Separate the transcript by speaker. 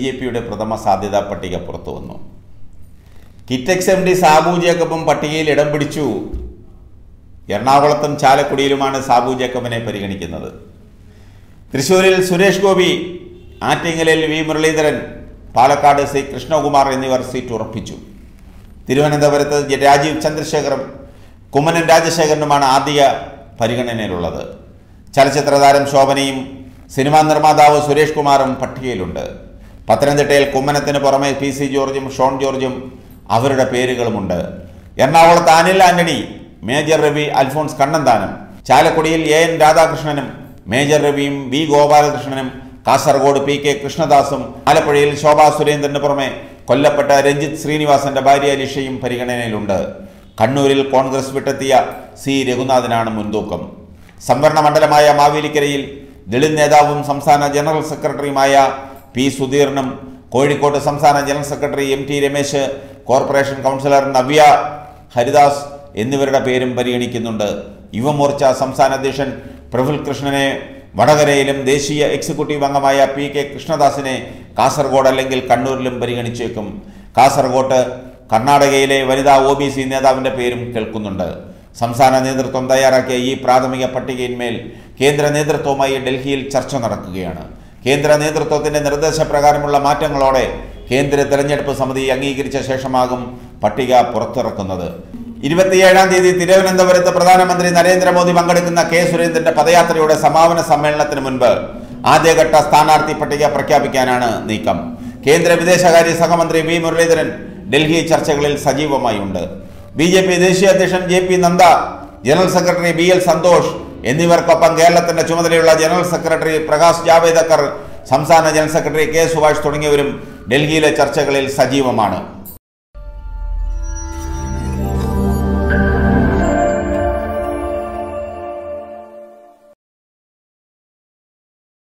Speaker 1: B J പിയുടെ പ്രഥമ സാധ്യതാ പട്ടിക പുറത്തു വന്നു കിറ്റക്സ് എം ഡി സാബു ജേക്കബും പട്ടികയിൽ ഇടം പിടിച്ചു എറണാകുളത്തും ചാലക്കുടിയിലുമാണ് സാബു ജേക്കബിനെ പരിഗണിക്കുന്നത് തൃശൂരിൽ സുരേഷ് ഗോപി ആറ്റിങ്ങലിൽ വി മുരളീധരൻ പാലക്കാട് സി കൃഷ്ണകുമാർ എന്നിവർ സീറ്റ് ഉറപ്പിച്ചു തിരുവനന്തപുരത്ത് ജെ- രാജീവ് ചന്ദ്രശേഖറും കുമ്മനം രാജശേഖരനുമാണ് ആദ്യ പരിഗണനയിലുള്ളത് ചലച്ചിത്ര താരം ശോഭനയും സിനിമാ നിർമ്മാതാവ് സുരേഷ് കുമാറും പട്ടികയിലുണ്ട് പത്തനംതിട്ടയിൽ കുമ്മനത്തിന് പുറമെ പി സി ജോർജും ഷോൺ ജോർജും അവരുടെ പേരുകളുമുണ്ട് എറണാകുളത്ത് അനിൽ ആന്റണി മേജർ രവി അൽഫോൺസ് കണ്ണന്താനം ചാലക്കുടിയിൽ എ എൻ രാധാകൃഷ്ണനും മേജർ രവിയും വി ഗോപാലകൃഷ്ണനും കാസർഗോഡ് പി കെ കൃഷ്ണദാസും ആലപ്പുഴയിൽ ശോഭാ സുരേന്ദ്രന് പുറമെ കൊല്ലപ്പെട്ട രഞ്ജിത്ത് ശ്രീനിവാസന്റെ ഭാര്യ ലിഷയും പരിഗണനയിലുണ്ട് കണ്ണൂരിൽ കോൺഗ്രസ് വിട്ടെത്തിയ സി രഘുനാഥനാണ് മുൻതൂക്കം സംവരണ മണ്ഡലമായ മാവേലിക്കരയിൽ ദളിത് നേതാവും സംസ്ഥാന ജനറൽ സെക്രട്ടറിയുമായ പി സുധീറിനും കോഴിക്കോട് സംസ്ഥാന general secretary M T Ramesh corporation councillor Navya Haridas എന്നിവരുടെ പേരും പരിഗണിക്കുന്നുണ്ട് യുവമോർച്ച സംസ്ഥാന അധ്യക്ഷൻ പ്രഫുൽ കൃഷ്ണനെ വടകരയിലും ദേശീയ എക്സിക്യൂട്ടീവ് അംഗമായ പി കെ കൃഷ്ണദാസിനെ കാസർഗോഡ് അല്ലെങ്കിൽ കണ്ണൂരിലും പരിഗണിച്ചേക്കും കാസർഗോട്ട് കർണാടകയിലെ വനിതാ ഒ ബി സി നേതാവിൻ്റെ പേരും കേൾക്കുന്നുണ്ട് സംസ്ഥാന നേതൃത്വം തയ്യാറാക്കിയ ഈ പ്രാഥമിക പട്ടികയിന്മേൽ കേന്ദ്ര നേതൃത്വവുമായി ഡൽഹിയിൽ ചർച്ച നടക്കുകയാണ് കേന്ദ്ര നേതൃത്വത്തിന്റെ നിർദ്ദേശപ്രകാരമുള്ള മാറ്റങ്ങളോടെ കേന്ദ്ര തെരഞ്ഞെടുപ്പ് സമിതി അംഗീകരിച്ച ശേഷമാകും പട്ടിക പുറത്തിറക്കുന്നത് ഇരുപത്തിയേഴാം തീയതി തിരുവനന്തപുരത്ത് പ്രധാനമന്ത്രി നരേന്ദ്രമോദി പങ്കെടുക്കുന്ന കെ സുരേന്ദ്രന്റെ പദയാത്രയുടെ സമാപന സമ്മേളനത്തിന് മുൻപ് ആദ്യഘട്ട സ്ഥാനാർത്ഥി പട്ടിക പ്രഖ്യാപിക്കാനാണ് നീക്കം കേന്ദ്ര വിദേശകാര്യ സഹമന്ത്രി വി മുരളീധരൻ ഡൽഹി ചർച്ചകളിൽ സജീവമായി ഉണ്ട് ബി ജെ പി ദേശീയ അധ്യക്ഷൻ J P Nadda general secretary B L Santhosh എന്നിവർക്കൊപ്പം കേരളത്തിന്റെ ചുമതലയുള്ള ജനറൽ സെക്രട്ടറി പ്രകാശ് ജാവേദക്കർ സംസ്ഥാന ജനറൽ സെക്രട്ടറി കെ സുഭാഷ് തുടങ്ങിയവരും ഡൽഹിയിലെ ചർച്ചകളിൽ സജീവമാണ്